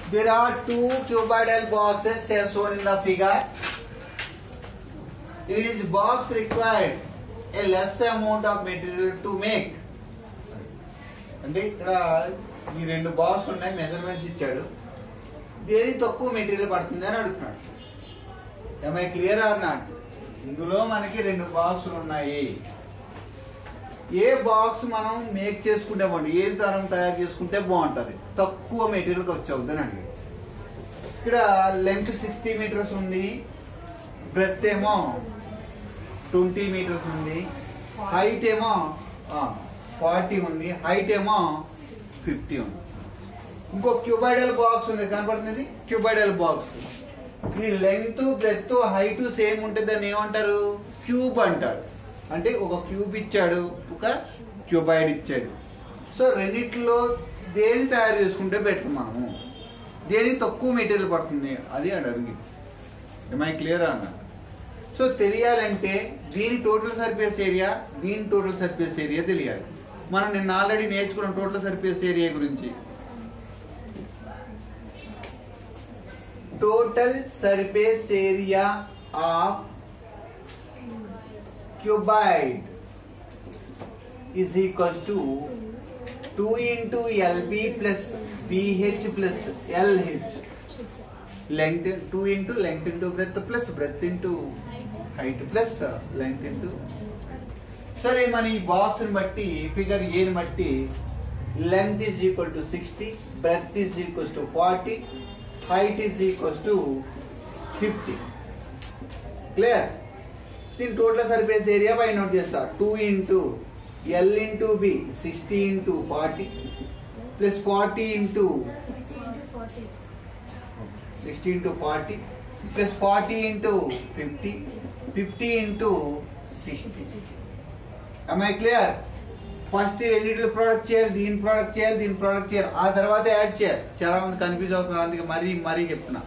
There are two cuboidal boxes as shown in the figure. Each box required a less amount of material to make. అంటే ఇక్కడ ఈ రెండు box ఉన్నాయి measurements ఇచ్చాడు దేనికి తక్కువ మెటీరియల్ పడుతుంది అని అడుగుతున్నాడు ఎంఐ క్లియర్ ఆర్ నాట్ ఇందులో మనకి రెండు బాక్సులు ఉన్నాయి ఏ బాక్స్ మనం మేక్ చేసుకుంటే బాగుంటుంది ఏ తరం తయారు చేసుకుంటే బాగుంటది తక్కువ మెటీరియల్కి వచ్చి అవుతుంది అని ఇక్కడ లెంత్ సిక్స్టీ మీటర్స్ ఉంది బ్రెత్ ఏమో ట్వంటీ మీటర్స్ ఉంది హైట్ ఏమో ఫార్టీ ఉంది హైట్ ఏమో ఫిఫ్టీ ఉంది ఇంకో క్యూబైడల్ బాక్స్ ఉంది కనపడుతుంది క్యూబైడల్ బాక్స్ ఈ లెంగ్త్ బ్రెత్ హైట్ సేమ్ ఉంటే దాన్ని ఏమంటారు క్యూబ్ అంటారు అంటే ఒక క్యూబ్ ఇచ్చాడు ఒక క్యూబైడ్ ఇచ్చాడు సో రెండిట్లో దేని తయారు చేసుకుంటే బెటర్ మనము దేనికి తక్కువ మెటీరియల్ పడుతుంది అది అని అడిగి ఏమై క్లియర్ అన్న సో తెలియాలంటే దీని టోటల్ సర్ఫేస్ ఏరియా దీని టోటల్ సర్ఫేస్ ఏరియా తెలియాలి మనం నిన్న ఆల్రెడీ నేర్చుకున్న టోటల్ సర్ఫేస్ ఏరియా గురించి total surface area of cuboid is equals to 2 into LB plus BH plus LH. Length 2 into length into breadth plus breadth into height plus uh, length into సరే మన ఈ box ని బట్టి figure A ని బట్టి length is equal to sixty breadth is equals to forty height is equals to fifty clear దీని total surface area పై note చేస్తా two into L into B sixty into forty plus forty into sixty into forty plus forty into fifty fifty into sixty I clear first రెండింటిలో product చేయాలి దీని product చేయాలి దీని product చేయాలి ఆ తర్వాత యాడ్ చేయాలి చాలా మంది కన్ఫ్యూజ్ అవుతున్నారు అందుకే మరీ మరీ చెప్తున్నా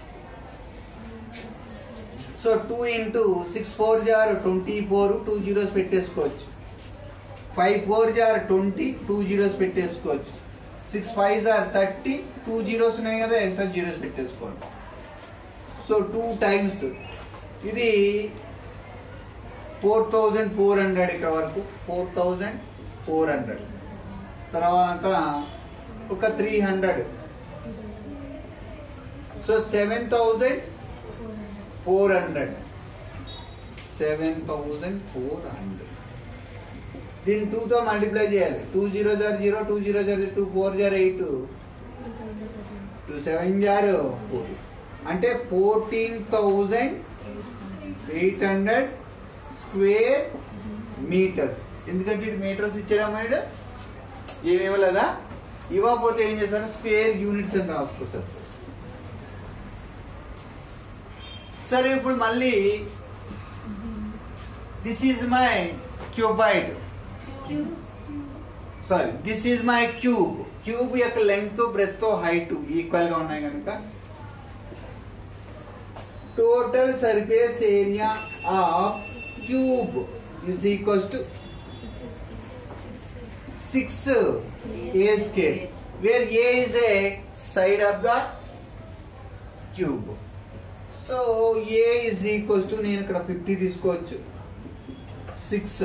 so two into six four జార్ ట్వంటీ ఫోర్ టూ జీరోస్ పెట్టేసుకోవచ్చు ఫైవ్ ఫోర్ జార్ ట్వంటీ టూ జీరోస్ పెట్టేసుకోవచ్చు సిక్స్ ఫైవ్ జార్ థర్టీ టూ జీరోస్ ఉన్నాయి కదా ఎక్స్ట్రా జీరోస్ పెట్టేసుకోండి సో టూ టైమ్స్ ఇది ఫోర్ థౌజండ్ ఫోర్ హండ్రెడ్ ఇక్కడ వరకు ఫోర్ థౌజండ్ ఫోర్ హండ్రెడ్ తర్వాత ఒక three hundred so seven thousand four hundred seven thousand four hundred దీన్ని టూతో మల్టిప్లై చేయాలి టూ జీరో జార్ zero two zero jar two four జార్ ఎయిట్ టూ సెవెన్ జార్ ఫోర్ అంటే fourteen thousand eight hundred square metres ఎందుకంటే ఇటు మీటర్స్ ఇచ్చడం అనేది ఏమి ఇవ్వలేదా ఇవ్వకపోతే ఏం చేస్తారు స్క్వేర్ యూనిట్స్ అని రాసుకొస్తారు సరే ఇప్పుడు మళ్ళీ this is my cuboid sorry this is my cube cube యొక్క లెంగ్త్ బ్రెత్ హైట్ ఈక్వల్ గా ఉన్నాయి కనుక total surface area of cube is equals to six a square where a is a side of the cube so a is equals to నేను ఇక్కడ fifty తీసుకోవచ్చు six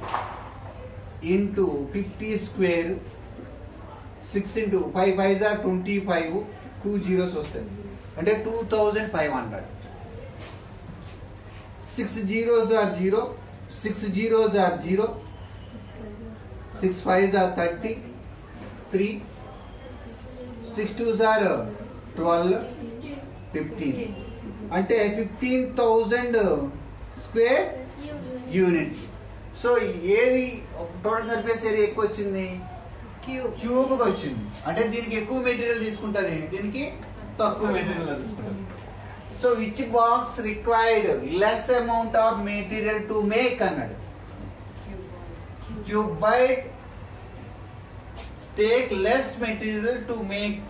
into fifty square six into five five జార్ twenty five two zeros వస్తాయి అంటే two thousand five hundred six zeros are zero six zeros are zero six five are thirty three six two are twelve fifteen అంటే fifteen thousand square units so ఏది total surface area ఎక్కువ వచ్చింది cube వచ్చింది అంటే దీనికి ఎక్కువ material తీసుకుంటది దీనికి తక్కువ మెటీరియల్ తీసుకుంటది so which box required less amount of material to make అన్నాడు cuboid take less material to make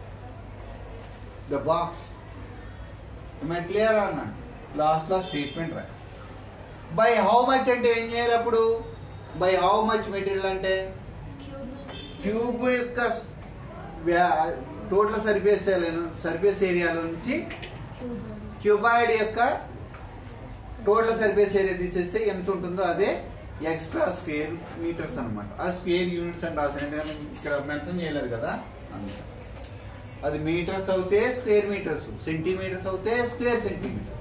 the box clear అన్నాడు లాస్ట్ లో స్టేట్మెంట్ రా బై హౌ మచ్ అంటే ఏం చేయాలి అప్పుడు బై హౌ మచ్ మెటీరియల్ అంటే క్యూబ్ యొక్క టోటల్ సర్ఫేస్ సర్ఫేస్ ఏరియాలో నుంచి క్యూబాయిడ్ యొక్క టోటల్ సర్ఫేస్ ఏరియా తీసేస్తే ఎంత ఉంటుందో అదే ఎక్స్ట్రా స్క్వేర్ మీటర్స్ అన్నమాట ఆ స్క్వేర్ యూనిట్స్ అని రాసిన ఇక్కడ మెన్షన్ చేయలేదు కదా అందుకే. అది మీటర్స్ అవుతే స్క్వేర్ మీటర్స్ సెంటీమీటర్స్ అవుతే స్క్వేర్ సెంటీమీటర్